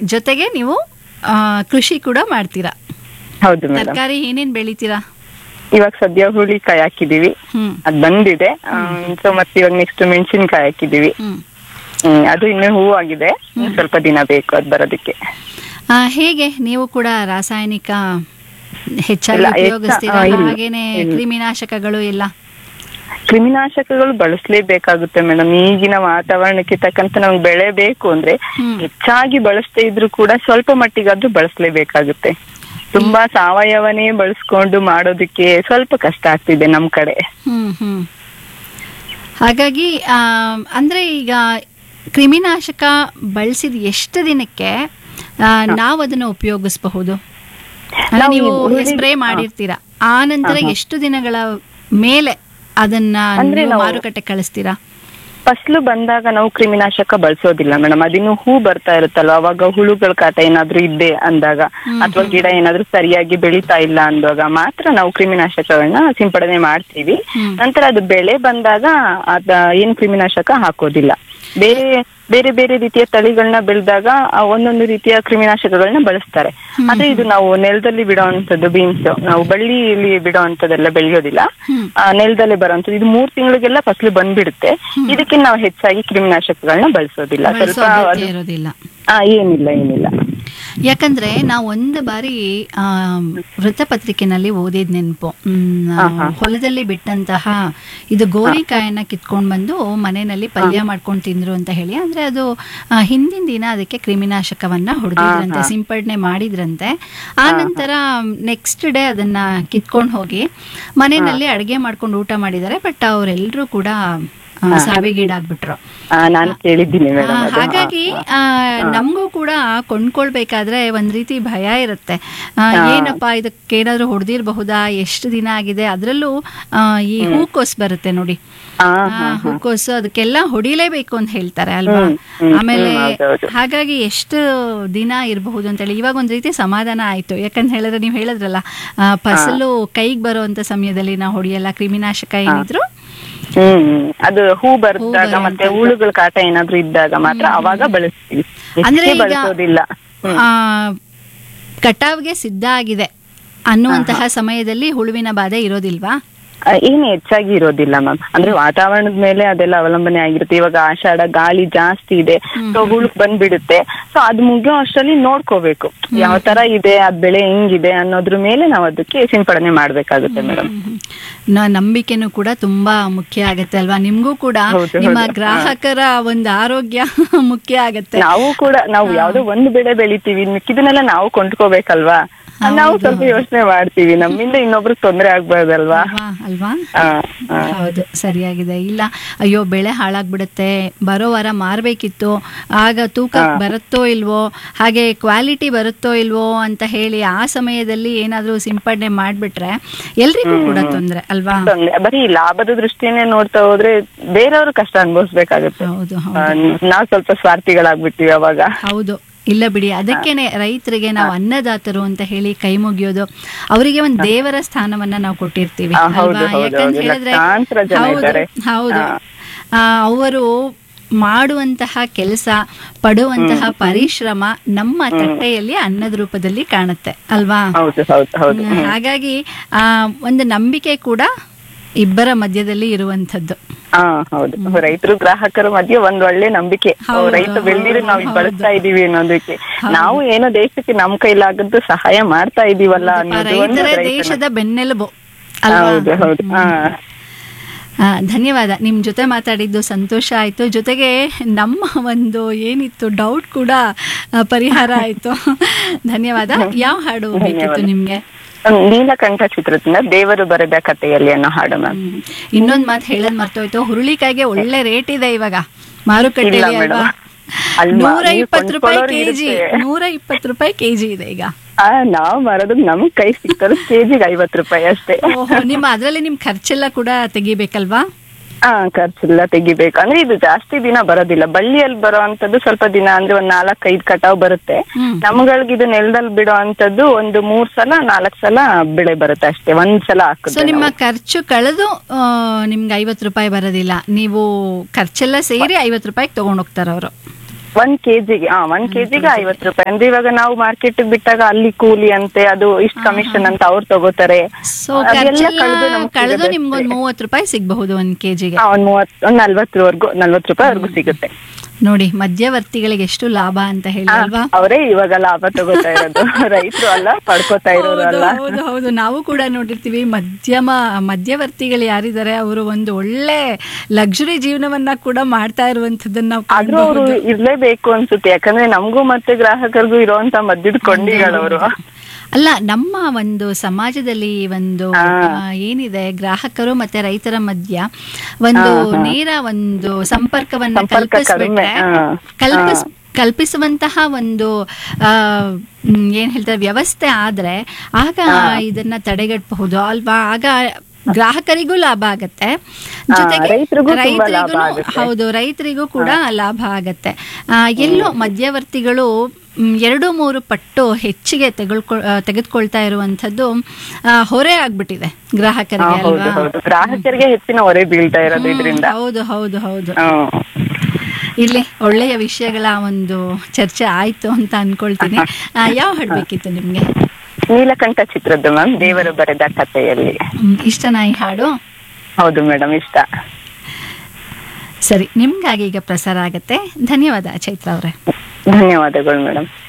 ಜೊತೆಗೆ ನೀವು ಆ, ಕೃಷಿ ಕೂಡ ಮಾಡ್ತೀರಾ ಹೌದು ಮೇಡಮ್ ತರಕಾರಿ ಏನೇನ್ ಬೆಳಿತೀರಾ ಇವಾಗ ಸದ್ಯ ಹುಳಿಕಾಯಿ ಹಾಕಿದೀವಿ ಹ್ಮ್ ಅದ್ ಬಂದಿದೆ ಸೊ ಮತ್ತೆ ಇವಾಗ ನೆಕ್ಸ್ಟ್ ಮೆಣಸಿನ್ಕಾಯಿ ಹಾಕಿದೀವಿ ಹ್ಮ್ ಹ್ಮ್ ಅದು ಇನ್ನೂ ಹೂ ಆಗಿದೆ ಇನ್ನು ಸ್ವಲ್ಪ ದಿನ ಬೇಕು ಅದ್ ಬರೋದಕ್ಕೆ ಆ, ಹೇಗೆ ನೀವು ಕೂಡ ರಾಸಾಯನಿಕ ಹೆಚ್ಚಾಗಿ ಇಲ್ಲ, ಹೆಚ್ಚ- ಉಪಯೋಗಿಸ್ತೀರಾ ಆ, ಇಲ್ಲ, ಹಾಗೇನೆ ಇಲ್ಲ. ಕ್ರಿಮಿನಾಶಕಗಳು ಎಲ್ಲ ಕ್ರಿಮಿನಾಶಕಗಳು ಬಳಸಲೇಬೇಕಾಗುತ್ತೆ ಮೇಡಮ್ ಈಗಿನ ವಾತಾವರಣಕ್ಕೆ ತಕ್ಕಂತ ನಮ್ಗೆ ಬೆಳೆ ಬೇಕು ಅಂದ್ರೆ ಹ್ಮ್. ಹೆಚ್ಚಾಗಿ ಬಳಸದೇ ಇದ್ರು ಕೂಡ ಸ್ವಲ್ಪ ಮಟ್ಟಿಗಾದ್ರೂ ಬಳಸಲೇಬೇಕಾಗುತ್ತೆ ತುಂಬಾ ಸಾವಯವನೇ ಬಳಸ್ಕೊಂಡು ಮಾಡೋದಕ್ಕೆ ಸ್ವಲ್ಪ ಕಷ್ಟ ಆಗ್ತಿದೆ ನಮ್ ಕಡೆ ಹ್ಮ್ ಹ್ಮ್ ಹಾಗಾಗಿ ಆ, ಅಂದ್ರೆ ಈಗ ಕ್ರಿಮಿನಾಶಕ ಬಳಸಿದ ಎಷ್ಟು ದಿನಕ್ಕೆ ಆ, ನಾವು ಅದನ್ನ ಉಪಯೋಗಿಸಬಹುದು ನಾವು ನೀವು ಹುಳಿ- ಸ್ಪ್ರೇ ಮಾಡಿರ್ತೀರಾ ಆ ನಂತರ ಎಷ್ಟು ದಿನಗಳ ಮೇಲೆ ಅದನ್ನ ಅಂದ್ರೆ ನೀವು ನಾವು- ಮಾರುಕಟ್ಟೆ ಕಳಿಸ್ತೀರಾ ಫಸ್ಲು ಬಂದಾಗ ನಾವು ಕ್ರಿಮಿನಾಶಕ ಬಳಸೋದಿಲ್ಲ ಮೇಡಮ್ ಅದಿನ್ನು ಹೂ ಬರ್ತಾ ಇರುತ್ತಲ್ವ ಅವಾಗ ಹುಳುಗಳ ಕಾಟ ಏನಾದ್ರೂ ಇದ್ದೆ ಅಂದಾಗ ಅಥವಾ ಗಿಡ ಏನಾದ್ರೂ ಸರಿಯಾಗಿ ಬೆಳೀತಾ ಇಲ್ಲ ಅಂದಾಗ ಮಾತ್ರ ನಾವು ಕ್ರಿಮಿನಾಶಕಗಳನ್ನ ಸಿಂಪಡಣೆ ಮಾಡ್ತೀವಿ ಹ್ಮ್. ನಂತರ ಅದು ಬೆಳೆ ಬಂದಾಗ ಅದ ಏನು ಕ್ರಿಮಿನಾಶಕ ಹಾಕೋದಿಲ್ಲ ಬೇರೆ ಬೇರೆ ಬೇರೆ ರೀತಿಯ ತಳಿಗಳನ್ನ ಬೆಳೆದಾಗ ಒಂದೊಂದು ರೀತಿಯ ಕ್ರಿಮಿನಾಶಕಗಳನ್ನ ಬಳಸ್ತಾರೆ ಆದ್ರೆ ಇದು ನಾವು ನೆಲದಲ್ಲಿ ಬಿಡೋವಂಥದ್ದು ಬೀನ್ಸ್ ನಾವು ಬಳ್ಳಿಯಲ್ಲಿ ಬಿಡೋವಂಥದ್ದೆಲ್ಲ ಬೆಳೆಯೋದಿಲ್ಲ ಹ್ಮ್. ಆ, ನೆಲದಲ್ಲೇ ಬರೋಂಥದ್ದು ಇದು ಮೂರ್ ತಿಂಗಳಿಗೆಲ್ಲ ಫಸಲು ಬಂದ್ಬಿಡುತ್ತೆ ಇದಕ್ಕೆ ನಾವು ಹೆಚ್ಚಾಗಿ ಕ್ರಿಮಿನಾಶಕಗಳನ್ನ ಬಳಸೋದಿಲ್ಲ ಬಳಸೋ ಸ್ವಲ್ಪ ಅಗತ್ಯ ಅದು- ಇರೋದಿಲ್ಲ ಆ, ಏನಿಲ್ಲ ಏನಿಲ್ಲ ಯಾಕಂದ್ರೆ ನಾವು ಒಂದು ಬಾರಿ ಆ, ವೃತ್ತಪತ್ರಿಕೆನಲ್ಲಿ ಓದಿದ ನೆನಪು ಹೊಲದಲ್ಲಿ ಬಿಟ್ಟಂತಹ ಇದು ಗೋರಿಕಾಯನ್ನ ಕಿತ್ಕೊಂಡ್ ಬಂದು ಮನೆಯಲ್ಲಿ ಪಲ್ಯ ಮಾಡ್ಕೊಂಡು ತಿಂದ್ರು ಅಂತ ಹೇಳಿ ಅಂದ್ರೆ ಅದು ಆ, ಹಿಂದಿನ ದಿನ ಅದಕ್ಕೆ ಕ್ರಿಮಿನಾಶಕವನ್ನ ಹೊಡೆದಿದ್ರಂತೆ ಸಿಂಪಡಣೆ ಮಾಡಿದ್ರಂತೆ ಆ ನಂತರ ನೆಕ್ಸ್ಟ್ ಡೇ ಅದನ್ನ ಕಿತ್ಕೊಂಡು ಹೋಗಿ ಮನೆಯಲ್ಲಿ ಅಡಿಗೆ ಮಾಡ್ಕೊಂಡು ಊಟ ಮಾಡಿದ್ದಾರೆ ಬಟ್ ಅವರೆಲ್ಲರೂ ಕೂಡ ಆ, ಸಾವಿಗೀಡಾಗ್ಬಿಟ್ರು ಆ, ನಾನು ಕೇಳಿದ್ದೀನಿ ಆ, ಮೇಡಮ್ ಅದು ಹಾಗಾಗಿ ಆ, ನಮಗೂ ಕೂಡ ಕೊಂಡ್ಕೊಳ್ಬೇಕಾದ್ರೆ ಒಂದ್ ರೀತಿ ಭಯ ಇರುತ್ತೆ ಆ, ಏನಪ್ಪಾ ಇದಕ್ಕೇನಾದ್ರೂ ಹೊಡೆದಿರಬಹುದಾ ಎಷ್ಟು ದಿನ ಆಗಿದೆ ಅದ್ರಲ್ಲೂ ಆ, ಈ ಹೂಕೋಸ್ ಬರುತ್ತೆ ನೋಡಿ ಆ, ಆ, ಹೂಕೋಸು ಅದಕ್ಕೆಲ್ಲ ಹೊಡಿಲೇಬೇಕು ಅಂತ ಹೇಳ್ತಾರೆ ಅಲ್ವಾ ಹ್ಮ್, ಹ್ಮ್, ಆಮೇಲೆ ಹ್ಮ್, ಹೌದೌದು. ಹಾಗಾಗಿ ಎಷ್ಟು ದಿನ ಇರಬಹುದು ಅಂತೇಳಿ ಇವಾಗ ಒಂದ್ ರೀತಿ ಸಮಾಧಾನ ಆಯ್ತು ಯಾಕಂತ ಹೇಳಿದ್ರೆ ನೀವು ಹೇಳಿದ್ರಲ್ಲ ಆ, ಫಸಲು ಕೈಗೆ ಬರುವಂತ ಸಮಯದಲ್ಲಿ ನಾವು ಹೊಡಿಯಲ್ಲ ಕ್ರಿಮಿನಾಶಕ ಏನಿದ್ರು ಹ್ಮ್ ಹ್ಮ್. ಅದು ಹೂ ಬರ್ದಾಗ ಬರುವಂಥದ್ದು. ಮತ್ತೆ ಹುಳುಗಳ ಕಾಟ ಏನಾದ್ರೂ ಇದ್ದಾಗ ಮಾತ್ರ ಅವಾಗ ಬಳಸ್ತೀವಿ ಅಂದ್ರೆ ಹೆಚ್ಚಿಗೆ ಈಗ ಬಳಸೋದಿಲ್ಲ ಹ್ಮ್. ಆ, ಕಟಾವ್ಗೆ ಸಿದ್ಧ ಆಗಿದೆ ಅನ್ನುವಂತಹ ಸಮಯದಲ್ಲಿ ಹುಳುವಿನ ಬಾಧೆ ಇರೋದಿಲ್ವಾ ಆ, ಏನು ಹೆಚ್ಚಾಗಿ ಇರೋದಿಲ್ಲ ಮ್ಯಾಮ್ ಅಂದ್ರೆ ವಾತಾವರಣದ ಮೇಲೆ ಅದೆಲ್ಲ ಅವಲಂಬನೆ ಆಗಿರುತ್ತೆ ಇವಾಗ ಆಷಾಢ ಗಾಳಿ ಜಾಸ್ತಿ ಇದೆ ಸೊ ಹುಳುಕ್ ಬಂದ್ಬಿಡುತ್ತೆ ಸೊ ಅದ್ ಮುಗಿಯೋ ಅಷ್ಟರಲ್ಲಿ ನೋಡ್ಕೋಬೇಕು ಯಾವ ತರ ಇದೆ ಅದ್ ಬೆಳೆ ಹೆಂಗಿದೆ ಅನ್ನೋದ್ರ ಮೇಲೆ ನಾವು ಅದಕ್ಕೆ ಸಿಂಪಡಣೆ ಮಾಡ್ಬೇಕಾಗುತ್ತೆ ಮೇಡಮ್ ಹ್ಮ್. ನ- ನಂಬಿಕೆನೂ ಕೂಡ ತುಂಬಾ ಮುಖ್ಯ ಆಗತ್ತೆ ಅಲ್ವಾ ನಿಮ್ಗೂ ಕೂಡ ಹೌದು, ನಿಮ್ಮ ಹೌದು. ಗ್ರಾಹಕರ ಒಂದು ಆರೋಗ್ಯ ಮುಖ್ಯ ಆಗತ್ತೆ ನಾವು ಕೂಡ ನಾವು ಯಾವ್ದೋ ಒಂದು ಬೆಳೆ ಬೆಳಿತೀವಿ ಮಿಕ್ಕಿದನ್ನೆಲ್ಲ ನಾವು ಕೊಂಡ್ಕೋಬೇಕಲ್ವಾ ನಾವು ಸ್ವಲ್ಪ ಯೋಚನೆ ಮಾಡ್ತೀವಿ ನಮ್ಮಿಂದ ಇನ್ನೊಬ್ರಿಗೆ ತೊಂದ್ರೆ ಆಗ್ಬಾರ್ದಲ್ವಾ ಅಲ್ವಾ ಅಲ್ವಾ ಆ, ಆ. ಹೌದು ಸರಿಯಾಗಿದೆ ಇಲ್ಲ ಅಯ್ಯೋ ಬೆಳೆ ಹಾಳಾಗ್ಬಿಡುತ್ತೆ ಬರೋ ವಾರ ಮಾರ್ಬೇಕಿತ್ತು ಆಗ ತೂಕ ಬರುತ್ತೋ ಇಲ್ವೋ ಹಾಗೆ ಕ್ವಾಲಿಟಿ ಬರುತ್ತೋ ಇಲ್ವೋ ಅಂತ ಹೇಳಿ ಆ ಸಮಯದಲ್ಲಿ ಏನಾದ್ರೂ ಸಿಂಪಡಣೆ ಮಾಡ್ಬಿಟ್ರೆ ಎಲ್ರಿಗೂ ಕೂಡ ತೊಂದ್ರೆ ಅಲ್ವಾ ತೊಂದ್ರೆ. ಬರೀ ಲಾಭದ ದೃಷ್ಟಿನೇ ನೋಡ್ತಾ ಹೋದ್ರೆ ಬೇರೆಯವರು ಕಷ್ಟ ಅನುಭವಿಸ್ಬೇಕಾಗುತ್ತೆ ಹೌದು ಆ, ಹೌದು ನಾವ್ ಸ್ವಲ್ಪ ಸ್ವಾರ್ಥಿಗಳಾಗ್ಬಿಡ್ತೀವಿ ಅವಾಗ ಹೌದು ಇಲ್ಲ ಬಿಡಿ ಅದಕ್ಕೇನೆ ರೈತರಿಗೆ ನಾವು ಅನ್ನದಾತರು ಅಂತ ಹೇಳಿ ಕೈ ಮುಗಿಯೋದು ಅವರಿಗೆ ಒಂದು ದೇವರ ಸ್ಥಾನವನ್ನ ನಾವು ಕೊಟ್ಟಿರ್ತೀವಿ ಆ, ಹೌದು, ಅಲ್ವಾ ಹೌದು, ಯಾಕಂತ ಹೌದು. ಹೇಳಿದ್ರೆ ಲಕ್ಷಾಂತರ ಜನ ಹೌದು ಇದ್ದಾರೆ. ಹೌದು ಆ. ಆ, ಅವರು ಮಾಡುವಂತಹ ಕೆಲಸ ಪಡುವಂತಹ ಪರಿಶ್ರಮ ನಮ್ಮ ತಟ್ಟೆಯಲ್ಲಿ ಅನ್ನದ ರೂಪದಲ್ಲಿ ಕಾಣುತ್ತೆ ಅಲ್ವಾ ಹೌದು ಹೌದು ಹೌದು ಹ್ಮ್, ಹಾಗಾಗಿ ಆ ಒಂದು ನಂಬಿಕೆ ಕೂಡ ಇಬ್ಬರ ಮಧ್ಯದಲ್ಲಿ ಇರುವಂತದ್ದು ಹಾ ಹೌದು ರೈತರು ಗ್ರಾಹಕರ ಮಧ್ಯೆ ಒಂದ್ ಒಳ್ಳೆ ನಂಬಿಕೆ ಓ, ಹೌದು, ರೈತ ಬೆಳೆದಿರೋ ನಾವ್ ಈಗ ಹೌದು. ಬಳಸ್ತಾ ಇದೀವಿ ಅನ್ನೋದಕ್ಕೆ ನಾವು ಏನೋ ದೇಶಕ್ಕೆ ನಮ್ ಕೈಲಾಗದ್ದು ಸಹಾಯ ಮಾಡ್ತಾ ಇದೀವಲ್ಲ ಅನ್ನೋದು ಒಂದು ರೈತರೇ ರೈತನ- ದೇಶದ ಬೆನ್ನೆಲುಬು ಅಲ್ವಾ ಹೌದು ಹೌದು ಹಾ ಆ, ಧನ್ಯವಾದ ನಿಮ್ಮ ಜೊತೆ ಮಾತಾಡಿದ್ದು ಸಂತೋಷ ಆಯಿತು ಜೊತೆಗೆ ನಮ್ಮ ಒಂದು ಏನಿತ್ತು ಡೌಟ್ ಕೂಡ ಆ, ಪರಿಹಾರ ಆಯಿತು ಧನ್ಯವಾದ ಯಾವ ಹಾಡು ಬೇಕಿತ್ತು ನಿಮಗೆ ನೀಲಕಂಠ ಚಿತ್ರದಿಂದ ದೇವರು ಬರೆದ ಕಥೆಯಲ್ಲಿ ಅನ್ನೋ ಹಾಡು ಮ್ಯಾಮ್ ಇನ್ನೊಂದು ಮಾತು ಹೇಳೋದು ಮರ್ತೋಯ್ತು ಹುರುಳಿಕಾಯಿಗೆ ಒಳ್ಳೆ ರೇಟ್ ಇದೆ ಇವಾಗ ಮಾರುಕಟ್ಟೆಯಲ್ಲಿ ಇಲ್ಲ ಅಲ್ವಾ ಮೇಡಮ್. ಅಲ್ವಾ, ನೂರ ನೀವು ಇಪ್ಪತ್ತು ರೂಪಾಯಿ ಕೊಂಡ್ಕೊಳ್ಳೋರು ಕೆಜಿ ಇರುತ್ತೆ. ನೂರ ಇಪ್ಪತ್ತು ರೂಪಾಯಿ ಕೆಜಿ ಇದೆ ಈಗ ಆ ನಾವ್ ಮರೋದಕ್ ನಮ್ ಕೈ ಸಿಗ್ತದೆ ಕೆಜಿಗೆ ಐವತ್ ರೂಪಾಯಿ ಅಷ್ಟೇ ಓಹೋ ನಿಮ್ಮ ಅದರಲ್ಲಿ ನಿಮ್ ಖರ್ಚೆಲ್ಲ ಕೂಡ ತೆಗಿಬೇಕಲ್ವಾ ಹಾ ಖರ್ಚೆಲ್ಲ ತೆಗಿಬೇಕು ಅಂದ್ರೆ ಇದು ಜಾಸ್ತಿ ದಿನ ಬರೋದಿಲ್ಲ ಬಳ್ಳಿಯಲ್ಲಿ ಬರೋವಂಥದ್ದು ಸ್ವಲ್ಪ ದಿನ ಅಂದ್ರೆ ಒಂದ್ ನಾಲ್ಕ್ ಐದ್ ಕಟಾವ್ ಬರುತ್ತೆ ಹ್ಮ್. ನಮ್ಗಳಿಗೆ ಇದು ನೆಲದಲ್ಲಿ ಬಿಡೋ ಅಂತದ್ದು ಒಂದು ಮೂರ್ ಸಲ ನಾಲ್ಕ್ ಸಲ ಬೆಳೆ ಬರುತ್ತೆ ಅಷ್ಟೇ ಒಂದ್ ಸಲ ಸೊ ಹಾಕಿದ್ರೆ ನಿಮ್ಮ ಖರ್ಚು ಕಳೆದು ಆ, ನಿಮ್ಗೆ ಐವತ್ತು ರೂಪಾಯಿ ಬರೋದಿಲ್ಲ ನೀವು ಖರ್ಚೆಲ್ಲ ಸೇರಿ ಐವತ್ತು ರೂಪಾಯಿಗೆ ತಗೊಂಡ್ ಹೋಗ್ತಾರ ಅವರು ಒಂದ್ ಕೆಜಿಗೆ ಹಾ ಒಂದ್ ಕೆಜಿಗೆ ಐವತ್ತು ರೂಪಾಯಿ ಅಂದ್ರೆ ಇವಾಗ ನಾವು ಮಾರ್ಕೆಟ್ ಬಿಟ್ಟಾಗ ಅಲ್ಲಿ ಕೂಲಿ ಅಂತೆ ಅದು ಇಷ್ಟ ಕಮಿಷನ್ ಅಂತ ಅವ್ರು ತಗೋತಾರೆ ಸೊ ಅದೆಲ್ಲ ಖರ್ಚೆಲ್ಲ ಕಳ್ದು ನಮ್ಗ್ ಕಳೆದು ಸಿಗೋದಷ್ಟೇ. ನಿಮ್ಗೊಂದು ಮೂವತ್ತು ರೂಪಾಯಿ ಸಿಗಬಹುದು ಒಂದ್ ಕೆಜಿಗೆ ಹಾ, ಒಂದ್ ಮೂವತ್ ಒಂದ್ ನಲ್ವತ್ತರವರೆಗೂ ನಲ್ವತ್ತು ರೂಪಾಯಿವರೆಗೂ ಸಿಗುತ್ತೆ ನೋಡಿ ಮಧ್ಯವರ್ತಿಗಳಿಗೆ ಎಷ್ಟು ಲಾಭ ಅಂತ ಹೇಳಿ ಹಾ, ಅಲ್ವಾ ಅವರೇ ಇವಾಗ ಲಾಭ ತಗೋತಾ ಇರೋದು ರೈತರು ಅಲ್ಲ ಪಡ್ಕೋತಾ ಇರೋರು ಹೌದು ಅಲ್ಲ ಹೌದು ಹೌದು ನಾವು ಕೂಡ ನೋಡಿರ್ತೀವಿ ಮಧ್ಯಮ ಮಧ್ಯವರ್ತಿಗಳು ಯಾರಿದ್ದಾರೆ ಅವರು ಒಂದು ಒಳ್ಳೆ ಲಕ್ಸುರಿ ಜೀವನವನ್ನ ಕೂಡ ಮಾಡ್ತಾ ಇರುವಂತದ್ದನ್ನ ನಾವು ಆದ್ರೂ ಅವರು ಕಾಣಬಹುದು ಇರ್ಲೇಬೇಕು ಅನ್ಸುತ್ತೆ ಯಾಕಂದ್ರೆ ನಮಗೂ ಮತ್ತೆ ಗ್ರಾಹಕರಿಗೂ ಇರುವಂತ ಮದ್ಯದ ಕೊಂಡಿಗಳವರು ಅಲ್ಲ ನಮ್ಮ ಒಂದು ಸಮಾಜದಲ್ಲಿ ಒಂದು ಹಾ. ಆ, ಏನಿದೆ ಗ್ರಾಹಕರು ಮತ್ತೆ ರೈತರ ಮಧ್ಯ ಒಂದು ನೇರ ಒಂದು ಸಂಪರ್ಕವನ್ನ ಸಂಪರ್ಕ ಕಲ್ಪಿಸ್ಬಿಟ್ರೆ ಕಡಿಮೆ, ಹಾ. ಕಲ್ಪಿಸ್ ಕಲ್ಪಿಸುವಂತಹ ಒಂದು ಆ, ಮ್, ಏನ್ ಹೇಳ್ತಾರೆ ವ್ಯವಸ್ಥೆ ಆದ್ರೆ ಆಗ ಇದನ್ನ ತಡೆಗಟ್ಟಬಹುದು ಅಲ್ವಾ ಆಗ ಗ್ರಾಹಕರಿಗೂ ಲಾಭ ಆಗತ್ತೆ ಹಾ, ಜೊತೆಗೆ ರೈತ್ರಿಗೂ ತುಂಬಾ ಲಾಭ ರೈತರಿಗೂ ಆಗುತ್ತೆ. ಹೌದು ರೈತರಿಗೂ ಕೂಡ ಲಾಭ ಆಗತ್ತೆ ಆ, ಎಲ್ಲೋ ಮಧ್ಯವರ್ತಿಗಳು ಮ್, ಎರಡು ಮೂರು ಪಟ್ಟು ಹೆಚ್ಚಿಗೆ ತೆಗೆದುಕೊ ಆ, ತೆಗೆದುಕೊಳ್ತಾ ಇರುವಂತದ್ದು ಆ, ಹೊರೆ ಆಗ್ಬಿಟ್ಟಿದೆ ಗ್ರಾಹಕರಿಗೆ ಹೌದು ಅಲ್ವಾ ಹೌದು ಗ್ರಾಹಕರಿಗೆ ಹೆಚ್ಚಿನ ಹೊರೆ ಬೀಳ್ತಾ ಇರೋದು ಹ್ಮ್, ಇದರಿಂದ ಹೌದು ಹೌದು ಹೌದು ಹ್ಮ್. ಇಲ್ಲಿ ಒಳ್ಳೆಯ ವಿಷಯಗಳ ಒಂದು ಚರ್ಚೆ ಆಯ್ತು ಅಂತ ಅನ್ಕೊಳ್ತೀನಿ ಆ, ಯಾವ ಹಾಡ್ಬೇಕಿತ್ತು ನಿಮ್ಗೆ ನೀಲಕಂಠ ಚಿತ್ರದ್ದು ಮ್ಯಾಮ್ ದೇವರು ಬರೆದ ಕಥೆಯಲ್ಲಿ ಹ್ಮ್, ಇಷ್ಟನಾ ಈ ಹಾಡು ಹೌದು ಮೇಡಮ್ ಇಷ್ಟ ಸರಿ ನಿಮ್ಗಾಗಿ ಈಗ ಪ್ರಸಾರ ಆಗತ್ತೆ ಧನ್ಯವಾದ ಚೈತ್ರ ಅವರೇ ಧನ್ಯವಾದಗಳು ಮೇಡಮ್